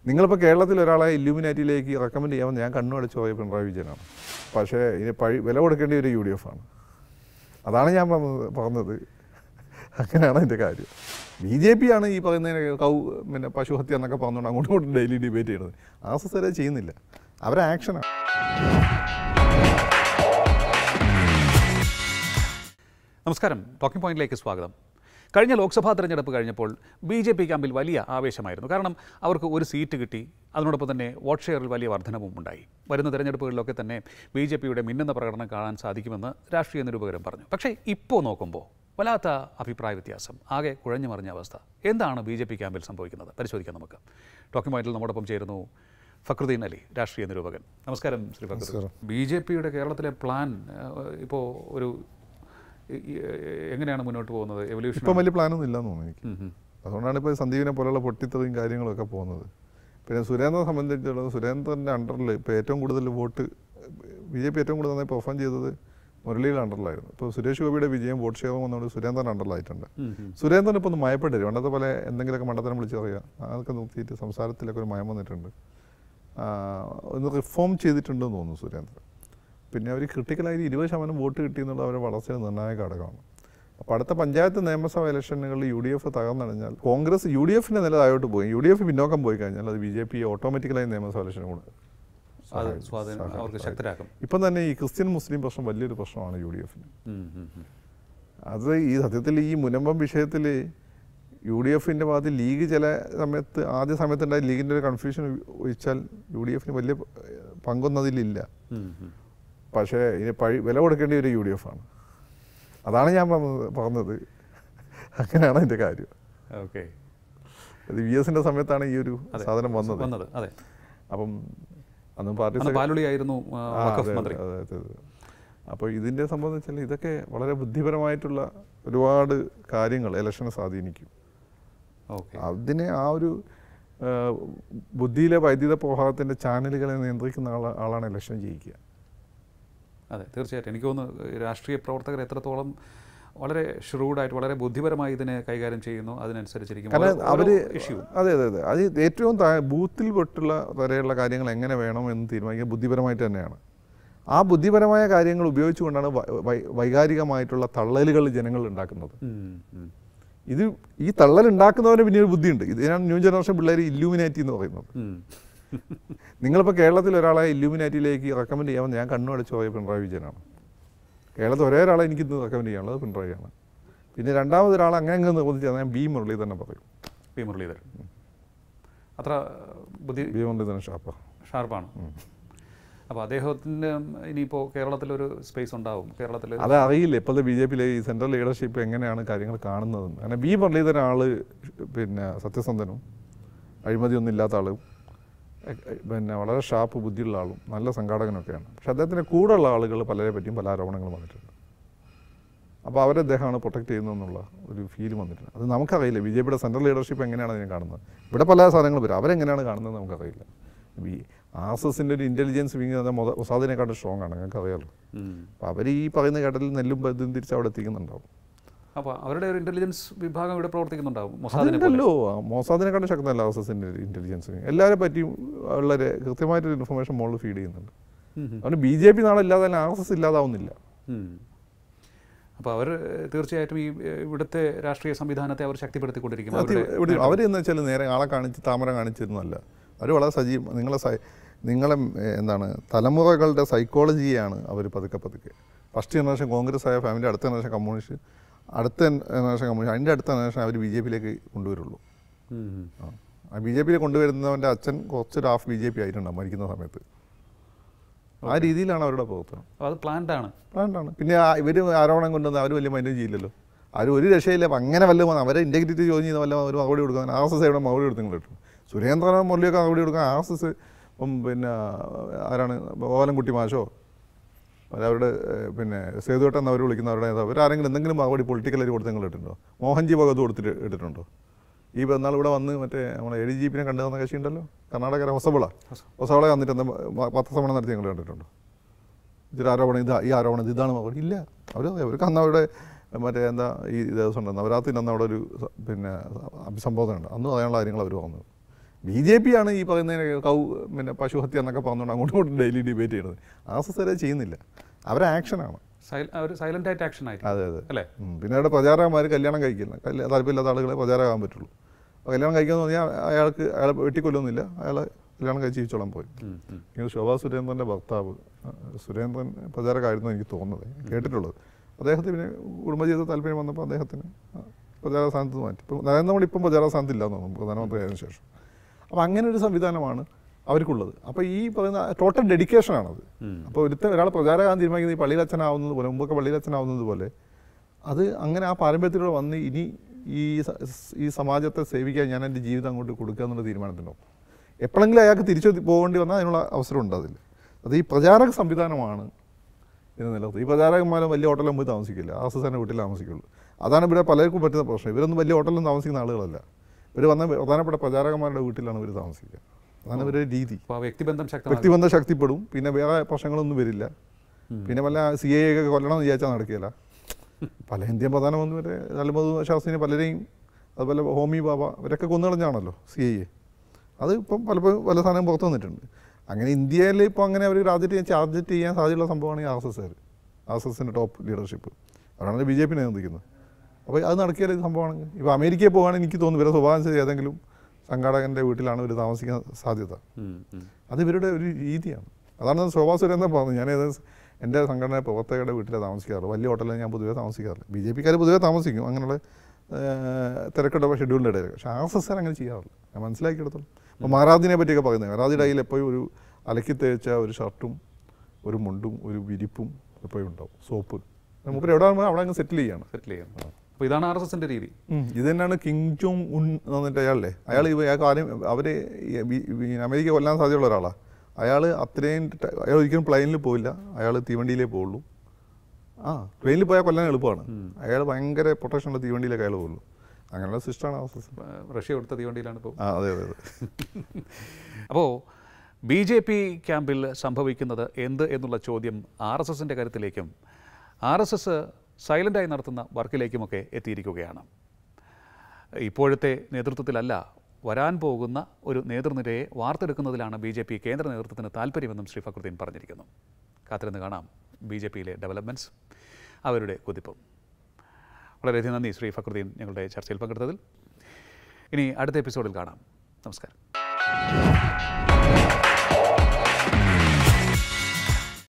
നിങ്ങളിപ്പോൾ കേരളത്തിൽ ഒരാളെ ഇല്യൂമിനാറ്റിയിലേക്ക് റെക്കമെൻഡ് ചെയ്യാമെന്ന് ഞാൻ കണ്ണു അടച്ചു പോയ പിണറായി വിജയനാണ് പക്ഷേ ഇതിന് പഴി വില കൊടുക്കേണ്ടി ഒരു യു ഡി എഫ് ആണ് അതാണ് ഞാൻ പറഞ്ഞത് പറഞ്ഞത് അങ്ങനെയാണ് അതിൻ്റെ കാര്യം ബി ജെ പി ആണ് ഈ പറയുന്ന കൗ പിന്നെ പശുഹത്യ എന്നൊക്കെ പറഞ്ഞുകൊണ്ട് അങ്ങോട്ടും ഇങ്ങോട്ടും ഡെയിലി ഡിബേറ്റ് ചെയ്യുന്നത് ആർ എസ് എസ് വരെ ചെയ്യുന്നില്ല അവരെ ആക്ഷനാണ് നമസ്കാരം ടോക്കിംഗ് പോയിന്റിലേക്ക് സ്വാഗതം കഴിഞ്ഞ ലോക്സഭാ തെരഞ്ഞെടുപ്പ് കഴിഞ്ഞപ്പോൾ ബി ജെ പി ക്യാമ്പിൽ വലിയ ആവേശമായിരുന്നു കാരണം അവർക്ക് ഒരു സീറ്റ് കിട്ടി അതിനോടൊപ്പം തന്നെ വോട്ട് ഷെയറിൽ വലിയ വർധനവും ഉണ്ടായി വരുന്ന തെരഞ്ഞെടുപ്പുകളിലൊക്കെ തന്നെ ബി ജെ പിയുടെ മിന്നുന്ന പ്രകടനം കാണാൻ സാധിക്കുമെന്ന് രാഷ്ട്രീയ നിരൂപകരും പറഞ്ഞു പക്ഷേ ഇപ്പോൾ നോക്കുമ്പോൾ വല്ലാത്ത അഭിപ്രായ വ്യത്യാസം ആകെ കുഴഞ്ഞു മറിഞ്ഞ അവസ്ഥ എന്താണ് ബി ജെ പി ക്യാമ്പിൽ സംഭവിക്കുന്നത് പരിശോധിക്കാം നമുക്ക് ടോക്കിംഗ് പോയിന്റിൽ നമ്മോടൊപ്പം ചേരുന്നു ഫക്രുദ്ദീൻ അലി രാഷ്ട്രീയ നിരൂപകൻ നമസ്കാരം ശ്രീ ഫക്രുദ്ദീൻ ബി ജെ പിയുടെ കേരളത്തിലെ പ്ലാൻ ഇപ്പോൾ ഒരു ഈ- ഈ- എങ്ങനെയാണ് മുന്നോട്ട് പോകുന്നത് എവല്യൂഷൻ ഇപ്പം വലിയ പ്ലാനൊന്നും ഇല്ലെന്ന് തോന്നുന്നു എനിക്ക് അതുകൊണ്ടാണ് ഇപ്പോൾ സന്ദീപിനെ പോലുള്ള പൊട്ടിത്തെറിയും കാര്യങ്ങളൊക്കെ പോകുന്നത് പിന്നെ സുരേന്ദ്രനെ സംബന്ധിച്ചിടത്തോളം സുരേന്ദ്രൻ്റെ അണ്ടറിൽ ഇപ്പോൾ ഏറ്റവും കൂടുതൽ വോട്ട് ബി ജെ പി ഏറ്റവും കൂടുതൽ നന്നായി പെർഫോം ചെയ്തത് മുരളിയുടെ അണ്ടറിലായിരുന്നു ഇപ്പോൾ സുരേഷ് ഗോപിയുടെ വിജയം വോട്ട് ഷെയറും വന്നുകൊണ്ട് സുരേന്ദ്രൻ അണ്ടറിലായിട്ടുണ്ട് സുരേന്ദ്രൻ ഇപ്പോൾ ഒന്ന് മയപ്പെട്ടില്ല പണ്ടത്തെ പോലെ എന്തെങ്കിലുമൊക്കെ മണ്ടത്തരം വിളിച്ച് പറയുക അതൊക്കെ നിർത്തിയിട്ട് സംസാരത്തിലൊക്കെ ഒരു മയം വന്നിട്ടുണ്ട് ആ, ഒന്ന് റിഫോം ചെയ്തിട്ടുണ്ടെന്ന് തോന്നുന്നു സുരേന്ദ്രൻ പിന്നെ അവർ ക്രിട്ടിക്കലായി ഇരുപത് ശതമാനം വോട്ട് കിട്ടിയെന്നുള്ള അവരുടെ വളർച്ചയുടെ നിർണായക ഘടകമാണ് അപ്പോൾ അടുത്ത പഞ്ചായത്ത് നിയമസഭ ഇലക്ഷനുകളിൽ യു ഡി എഫ് തകർന്നടഞ്ഞാൽ കോൺഗ്രസ് യു ഡി എഫിൻ്റെ നില താഴോട്ട് പോയി യു ഡി എഫ് പിന്നോക്കം പോയി കഴിഞ്ഞാൽ അത് ബി ജെ പി ഓട്ടോമാറ്റിക്കലായി നിയമസഭ ഇലക്ഷനും കൂടെ അത് സ്വാധീനം അവർക്ക് ശക്തരാക്കും ഇപ്പം തന്നെ ഈ ക്രിസ്ത്യൻ മുസ്ലിം പ്രശ്നം വലിയൊരു പ്രശ്നമാണ് യു ഡി എഫിന് ഉം, ഉം, ഉം. അത് ഈ സത്യത്തിൽ ഈ മുനമ്പം വിഷയത്തിൽ യു ഡി എഫിൻ്റെ ഭാഗത്ത് ലീഗ് ചില സമയത്ത് ആദ്യ സമയത്തുണ്ടായ ലീഗിൻ്റെ ഒരു കൺഫ്യൂഷൻ ഒഴിച്ചാൽ യു ഡി എഫിന് വലിയ പങ്കൊന്നും അതിലില്ല ഉം, ഉം. പക്ഷേ ഇതിന് പഴി വില കൊടുക്കേണ്ടി ഒരു യു ഡി എഫ് ആണ് അതാണ് ഞാൻ പറഞ്ഞത് പറഞ്ഞത് അങ്ങനെയാണ് അതിൻ്റെ കാര്യം ഓക്കെ അത് വി എസിൻ്റെ സമയത്താണ് ഈ ഒരു സാധനം വന്നത് വന്നത് അതെ അപ്പം അന്ന് പാർട്ടി അന്ന് പാലുളിയായിരുന്നു ആ, ആ, വഖഫ് അതെ, മന്ത്രി അതെ, അതെ, അതെ. അപ്പോൾ ഇതിൻ്റെ സംബന്ധിച്ചാൽ ഇതൊക്കെ വളരെ ബുദ്ധിപരമായിട്ടുള്ള ഒരുപാട് കാര്യങ്ങൾ ഇലക്ഷനെ സ്വാധീനിക്കും ഓക്കെ അതിനെ ആ ഒരു ആ, ബുദ്ധിയിലെ വൈദ്യുത പ്രവാഹത്തിൻ്റെ ചാനലുകളെ നിയന്ത്രിക്കുന്ന ആള ആളാണ് ഇലക്ഷൻ ജയിക്കുക അതെ തീർച്ചയായിട്ടും എനിക്ക് തോന്നുന്നു ഈ രാഷ്ട്രീയ പ്രവർത്തകർ എത്രത്തോളം വളരെ ഷ്രൂഡായിട്ട് വളരെ ബുദ്ധിപരമായി ഇതിനെ കൈകാര്യം ചെയ്യുന്നു അതിനനുസരിച്ചിരിക്കും കാരണം അവർ ഇഷ്യൂ അതെ അതെ അതെ അത് ഏറ്റവും താ- ബൂത്തിൽ തൊട്ടുള്ള വരെയുള്ള കാര്യങ്ങൾ എങ്ങനെ വേണം എന്ന് തീരുമാനിക്കുക ബുദ്ധിപരമായിട്ട് തന്നെയാണ് ആ ബുദ്ധിപരമായ കാര്യങ്ങൾ ഉപയോഗിച്ചുകൊണ്ടാണ് വൈ- വൈ- വൈകാരികമായിട്ടുള്ള തള്ളലുകൾ ജനങ്ങൾ ഉണ്ടാക്കുന്നത് ഇത് ഈ തള്ളൽ ഉണ്ടാക്കുന്നവന് പിന്നെ ഒരു ബുദ്ധിയുണ്ട് ഇതിനാണ് ന്യൂ ജനറേഷൻ പിള്ളേർ ഇല്യൂമിനാറ്റി എന്ന് പറയുന്നത് നിങ്ങളിപ്പോൾ കേരളത്തിൽ ഒരാളെ ഇല്യൂമിനാറ്റിയിലേക്ക് റെക്കമെൻഡ് ചെയ്യാമെന്ന് ഞാൻ കണ്ണു അടച്ചു പോയ പിണറായി വിജയനാണ് കേരളത്തിൽ ഒരേ ഒരാളെ എനിക്കിന്ന് റെക്കമെൻഡ് ചെയ്യാനുള്ളത് പിണറായിയാണ് പിന്നെ രണ്ടാമത് ഒരാൾ അങ്ങനെ അങ്ങ് നിർബന്ധിച്ചാൽ ഞാൻ ബി മുരളി തന്നെ പറയും പി മുരളീധരൻ അത്ര ബുദ്ധി ബി മുരളി തന്നെ ഷാപ്പ ഷാർപ്പാണ് അപ്പോൾ അദ്ദേഹത്തിന് ഇനിയിപ്പോൾ കേരളത്തിലൊരു സ്പേസ് ഉണ്ടാവും കേരളത്തിൽ അത് അറിയില്ല ഇപ്പോഴത്തെ ബി ജെ പിയിലെ ഈ സെൻട്രൽ ലീഡർഷിപ്പ് എങ്ങനെയാണ് കാര്യങ്ങൾ കാണുന്നതെന്ന് കാരണം ബി മുരളീധരൻ ആള് പിന്നെ സത്യസന്ധനും അഴിമതിയൊന്നും ഇല്ലാത്ത ആളും എ- എ- പിന്നെ വളരെ ഷാർപ്പ് ബുദ്ധിയുള്ള ആളും നല്ല സംഘാടകനൊക്കെയാണ് പക്ഷെ അദ്ദേഹത്തിന് കൂടെയുള്ള ആളുകൾ പലരെ പറ്റിയും പല ആരോപണങ്ങളും വന്നിട്ടുണ്ട് അപ്പോൾ അവരെ അദ്ദേഹമാണ് പ്രൊട്ടക്ട് ചെയ്യുന്നതെന്നുള്ള ഒരു ഫീൽ വന്നിട്ടുണ്ട് അത് നമുക്കറിയില്ല ബി ജെ പിയുടെ സെൻട്രൽ ലീഡർഷിപ്പ് എങ്ങനെയാണ് അതിനെ കാണുന്നത് ഇവിടെ പല സാധനങ്ങൾ വരും അവരെങ്ങനെയാണ് കാണുന്നത് നമുക്കറിയില്ല ബി ആർ എസ് എസിൻ്റെ ഒരു ഇൻ്റലിജൻസ് വിങ് മൊസാദിനെക്കാട്ടും സ്ട്രോങ് ആണ് ഞങ്ങൾക്ക് അറിയാമല്ലോ അപ്പോൾ അവർ ഈ പറയുന്ന ഘട്ടത്തിൽ നെല്ലും പതും തിരിച്ച് അവിടെ എത്തിക്കുന്നുണ്ടാവും അപ്പോൾ അവരുടെ ഒരു ഇന്റലിജൻസ് വിഭാഗം ഇവിടെ പ്രവർത്തിക്കുന്നുണ്ടാവും മൊസാദിനെ പോലെ അതുണ്ടല്ലോ മൊസാദിനെക്കാട്ടും ശക്തമല്ല ആർ എസ് എസിൻ്റെ ഇൻ്റലിജൻസ് വിങ് എല്ലാവരെ പറ്റിയും ഉള്ള കൃത്യമായിട്ടൊരു ഇൻഫർമേഷൻ മുകളിൽ ഫീഡ് ചെയ്യുന്നുണ്ട് ഉം, ഉം. അതുകൊണ്ട് ബി ജെ പി നാളെ ഇല്ലാതെ ആർ എസ് എസ് ഇല്ലാതാവുന്നില്ല അപ്പോൾ അവർ തീർച്ചയായിട്ടും ഈ ഏഹ്, ഇവിടുത്തെ രാഷ്ട്രീയ സംവിധാനത്തെ അവർ ശക്തിപ്പെടുത്തിക്കൊണ്ടിരിക്കും അത് അവരുടെ ഇവിടെ അവർ എന്ന് വെച്ചാൽ നേരെ ആളെ കാണിച്ച് താമര കാണിച്ചിരുന്നല്ല അവർ വളരെ സജീവ നിങ്ങളെ സൈ നിങ്ങളെ ഏ, എന്താണ് തലമുറകളുടെ സൈക്കോളജിയാണ് അവർ പതുക്കെ പതുക്കെ ഫസ്റ്റ് ജനറേഷൻ കോൺഗ്രസ് ആയ ഫാമിലി അടുത്ത ജനറേഷൻ കമ്മ്യൂണിസ്റ്റ് അടുത്ത ജനറേഷൻ കമ്മ്യൂണിസ്റ്റ് അതിൻ്റെ അടുത്ത ജനറേഷൻ അവർ ബി ജെ പിയിലേക്ക് കൊണ്ടുവരുള്ളൂ ഉം, ഉം. ആ ബി ജെ പിയിൽ കൊണ്ടുവരുന്നവൻ്റെ അച്ഛൻ കുറച്ചൊരു ഹാഫ് ബി ജെ പി ആയിട്ടുണ്ടാവും മരിക്കുന്ന സമയത്ത് ആ രീതിയിലാണ് അവരുടെ പ്രവർത്തനം അപ്പോൾ അത് പ്ലാൻഡ് ആണ് വേണ്ടാണ് പിന്നെ ഇവർ ആരോപണം കൊണ്ടുവന്ന് അവർ വലിയ മൈൻഡ് ചെയ്യില്ലല്ലോ അവർ ഒരു രക്ഷയില്ല അപ്പം അങ്ങനെ വല്ല വന്ന് അവരെ ഇൻറ്റഗ്രിറ്റി ചോദ്യം ചെയ്യുന്ന വല്ല ഒരു മറുപടി കൊടുക്കാൻ ആർ എസ് എസ് എവിടെ മറുപടി കൊടുത്തു കിട്ടും സുരേന്ദ്രനോ മുരളിയൊക്കെ മറുപടി കൊടുക്കാൻ ആർ എസ് എസ് ഇപ്പം പിന്നെ ആരാണ് ഓലൻകുട്ടി മാഷോ അല്ല അവരുടെ ഏഹ്, പിന്നെ സേതുവട്ടം എന്ന് അവർ വിളിക്കുന്ന അവരുടെ നേതാവ് അവരാരെങ്കിലും എന്തെങ്കിലും മറുപടി പൊളിറ്റിക്കലായിട്ട് കൊടുത്ത് നിങ്ങൾ ഇട്ടിട്ടുണ്ടോ മോഹൻജി ഭഗത് കൊടുത്തിട്ട് ഇട്ടിട്ടുണ്ടോ ഈ പെരുന്നാൾ ഇവിടെ വന്ന് മറ്റേ നമ്മളെ എ ഡി ജി പിനെ കണ്ടു തന്ന കക്ഷി ഉണ്ടല്ലോ കർണാടക ഹൊസബള ഹൊസബള വന്നിട്ട് എന്താ മ- പത്രസമ്മേളനം നടത്തി നിങ്ങൾ കണ്ടിട്ടുണ്ടോ ഇതൊരു ആരോപണം ഇതാ ഈ ആരോപണം ഇത് ഇതാണ് മറുപടി ഇല്ല അവർ അവർക്ക് അന്ന് അവിടെ മറ്റേ എന്താ ഈ ദിവസം ഉണ്ട് നവരാത്രിന് അന്ന് അവിടെ ഒരു സ- പിന്നെ അഭിസംബോധന ഉണ്ട് അന്ന് പറയാനുള്ള കാര്യങ്ങൾ അവർ പറഞ്ഞു ബി ജെ പി ആണ് ഈ പറയുന്ന കൗ പിന്നെ പശുഹത്യ എന്നൊക്കെ പറഞ്ഞുകൊണ്ട് അങ്ങോട്ടും ഇങ്ങോട്ടും ഡെയിലി ഡിബേറ്റ് ചെയ്യുന്നത് ആർ എസ് എസ് വരെ ചെയ്യുന്നില്ല അവരെ ആക്ഷനാണ് സൈൽ- ഒരു സൈലന്റ് ആയിട്ട് ആക്ഷൻ ആയിരിക്കും അതെ അതെ അല്ലേ ഉം. പിന്നെ അവിടെ പ്രചാരകന്മാർ കല്യാണം കഴിക്കില്ല കല്യാ- താല്പര്യമില്ലാത്ത ആളുകളെ പ്രചാരമാകാൻ പറ്റുള്ളൂ അപ്പോൾ കല്യാണം കഴിക്കാന്ന് പറഞ്ഞാൽ അയാൾക്ക് അയാളെ വെട്ടിക്കൊല്ലൊന്നുമില്ല അയാളെ കല്യാണം കഴിച്ച് ജീവിച്ചോളാൻ പോയി ഉം, ഉം. ഇങ്ങനെ ശോഭാ സുരേന്ദ്രൻ്റെ ഭർത്താവ് ആ, സുരേന്ദ്രൻ പ്രചാരകമായിരുന്നു എനിക്ക് തോന്നുന്നത് കേട്ടിട്ടുള്ളത് അദ്ദേഹത്തിന് പിന്നെ കുടുംബജീവിത താല്പര്യം വന്നപ്പോൾ അദ്ദേഹത്തിന് ആ, പ്രചാര സ്ഥാനത്ത് മാറ്റി ഇപ്പം നരേന്ദ്രമോദി ഇപ്പം പ്രചാര സ്ഥാനത്തില്ല എന്ന് തോന്നുന്നു പ്രധാനമന്ത്രി ആയതിനു ശേഷം അപ്പോൾ അങ്ങനെ ഒരു സംവിധാനമാണ് അവർക്കുള്ളത് അപ്പോൾ ഈ പറയുന്ന ടോട്ടൽ ഡെഡിക്കേഷനാണത് ഉം. അപ്പോൾ ഒരുത്ത ഒരാൾ പ്രചാരകാൻ തീരുമാനിക്കുന്നത് ഈ പള്ളിയിലച്ഛനാവുന്നത് പോലെ മുമ്പൊക്കെ പള്ളിയിലച്ഛനാവുന്നത് പോലെ അത് അങ്ങനെ ആ പാരമ്പര്യത്തിലൂടെ വന്ന് ഇനി ഈ സ- ഈ സമാജത്തെ സേവിക്കാൻ ഞാൻ എൻ്റെ ജീവിതം അങ്ങോട്ട് കൊടുക്കുക എന്നുള്ള തീരുമാനത്തിനുണ്ടാവും എപ്പോഴെങ്കിലും അയാൾക്ക് തിരിച്ചു പോകേണ്ടി വന്നാൽ അതിനുള്ള അവസരം ഉണ്ട് അതിൽ അത് ഈ പ്രചാരക സംവിധാനമാണ് ഇത് നിലനിർത്തുന്നത് ഈ പ്രചാരകന്മാരും വലിയ ഹോട്ടലിലും പോയി താമസിക്കില്ല ആ തന്നെ വീട്ടിൽ താമസിക്കുള്ളൂ അതാണ് ഇവിടെ പലർക്കും പറ്റുന്ന പ്രശ്നം ഇവരൊന്നും വലിയ ഹോട്ടലിലും താമസിക്കുന്ന ആളുകളല്ല ഇവർ വന്ന പ്രധാനപ്പെട്ട പ്രചാരകന്മാരുടെ വീട്ടിലാണ് ഇവർ താമസിക്കുക അതാണ് ഇവരുടെ രീതി അപ്പോൾ ആ വ്യക്തിബന്ധം ശക്തമാകും വ്യക്തിബന്ധം ശക്തിപ്പെടും പിന്നെ വേറെ പ്രശ്നങ്ങളൊന്നും വരില്ല പിന്നെ വല്ല സി എ ഒക്കെ കൊല്ലണം എന്ന് വിചാരിച്ചാൽ നടക്കില്ല പല ഇന്ത്യൻ പ്രധാനമന്ത്രി ലാൽബഹദൂർ ശാസ്ത്രിനെ പലരെയും അതുപോലെ ഹോമി ബാബ ഇവരൊക്കെ കൊന്നുകളഞ്ഞാണല്ലോ സി ഐ അത് ഇപ്പം പലപ്പോഴും പല സാധനം പുറത്തു വന്നിട്ടുണ്ട് അങ്ങനെ ഇന്ത്യയിൽ ഇപ്പോൾ അങ്ങനെ അവർ ടാർജറ്റ് ടാർജറ്റ് ചെയ്യാൻ സാധ്യതയുള്ള സംഭവമാണ് ഈ ആർ എസ് എസ്സുകാർ ആർ എസ് എസിൻ്റെ ടോപ്പ് ലീഡർഷിപ്പ് അവരാണ് ബി ജെ പിനെ നിയന്ത്രിക്കുന്നത് അപ്പോൾ അത് നടക്കിയാൽ ഇത് സംഭവമാണെങ്കിൽ ഇപ്പോൾ അമേരിക്കയിൽ പോകുകയാണെങ്കിൽ എനിക്ക് തോന്നുന്നു ഇവരെ സ്വഭാവം അനുസരിച്ച് ഏതെങ്കിലും സംഘാടകൻ്റെ വീട്ടിലാണ് ഇവർ താമസിക്കാൻ സാധ്യത ഉം, ഉം. അത് ഇവരുടെ ഒരു രീതിയാണ് അതാണ് ശോഭാ സുരേന്ദ്രൻ പറഞ്ഞത് ഞാൻ ഏത് എൻ്റെ സംഘടന പ്രവർത്തകരുടെ വീട്ടിലാണ് താമസിക്കാറുള്ളൂ വലിയ ഹോട്ടലിൽ ഞാൻ പൊതുവേ താമസിക്കാറില്ല ബി ജെ പിക്കാർ പൊതുവേ താമസിക്കും അങ്ങനെയുള്ള തിരക്കുള്ള ഷെഡ്യൂളിൻ്റെ ഇടയിൽ പക്ഷേ ആർ എസ് എസ് അങ്ങനെ ചെയ്യാറില്ല ഞാൻ മനസ്സിലാക്കിയെടുത്തോളം ഇപ്പോൾ മഹാരാജിനെ പറ്റിയൊക്കെ പറയുന്നത് മഹാരാജിയുടെ കയ്യിൽ എപ്പോഴും ഒരു അലക്കി തേച്ച ഒരു ഷർട്ടും ഒരു മുണ്ടും ഒരു വിരിപ്പും എപ്പോഴും ഉണ്ടാവും സോപ്പ് മൂപ്പര് എവിടെ ആകുമ്പോൾ അവിടെ അങ്ങ് സെറ്റിൽ ചെയ്യാണ് സെറ്റിൽ ചെയ്യണം അപ്പോൾ ഇതാണ് ആർ എസ് എസിൻ്റെ രീതി ഇത് തന്നെയാണ് കിങ് ജോങ് ഉൻ എന്ന് പറഞ്ഞിട്ട് അയാളല്ലേ അയാൾ ഇവ അയാൾക്ക് ആരും അവർ അമേരിക്ക കൊല്ലാൻ സാധ്യതയുള്ള ഒരാളാണ് അയാൾ അത്രയും ട- അയാൾ ഒരിക്കലും പ്ലെയിനിൽ പോയില്ല അയാൾ തീവണ്ടിയിലേ പോവുള്ളൂ ആ ട്രെയിനിൽ പോയാൽ കൊല്ലാൻ എളുപ്പമാണ് അയാൾ ഭയങ്കര പ്രൊട്ടക്ഷനുള്ള തീവണ്ടിയിലേക്ക് അയാൾ പോകുള്ളൂ അങ്ങനെയുള്ള സിസ്റ്റമാണ് അവസ്ഥ ആ, റഷ്യ കൊടുത്ത തീവണ്ടിയിലാണ് ഇപ്പോൾ ആ അതെ അതെ അതെ അപ്പോൾ ബി ജെ പി ക്യാമ്പിൽ സംഭവിക്കുന്നത് എന്ത് എന്നുള്ള ചോദ്യം ആർ എസ് എസിൻ്റെ കാര്യത്തിലേക്കും ആർ എസ് എസ് സൈലൻ്റായി നടത്തുന്ന വർക്കിലേക്കുമൊക്കെ എത്തിയിരിക്കുകയാണ് ഇപ്പോഴത്തെ നേതൃത്വത്തിലല്ല വരാൻ പോകുന്ന ഒരു നേതൃനിരയെ വാർത്തെടുക്കുന്നതിലാണ് ബി ജെ പി കേന്ദ്ര നേതൃത്വത്തിന് താല്പര്യമെന്നും ശ്രീ ഫക്രുദ്ദീൻ പറഞ്ഞിരിക്കുന്നു കാത്തിരുന്ന് കാണാം ബി ജെ പിയിലെ ഡെവലപ്മെൻറ്റ്സ് അവരുടെ കുതിപ്പും വളരെയധികം നന്ദി ശ്രീ ഫക്രുദ്ദീൻ ഞങ്ങളുടെ ചർച്ചയിൽ പങ്കെടുത്തതിൽ ഇനി അടുത്ത എപ്പിസോഡിൽ കാണാം നമസ്കാരം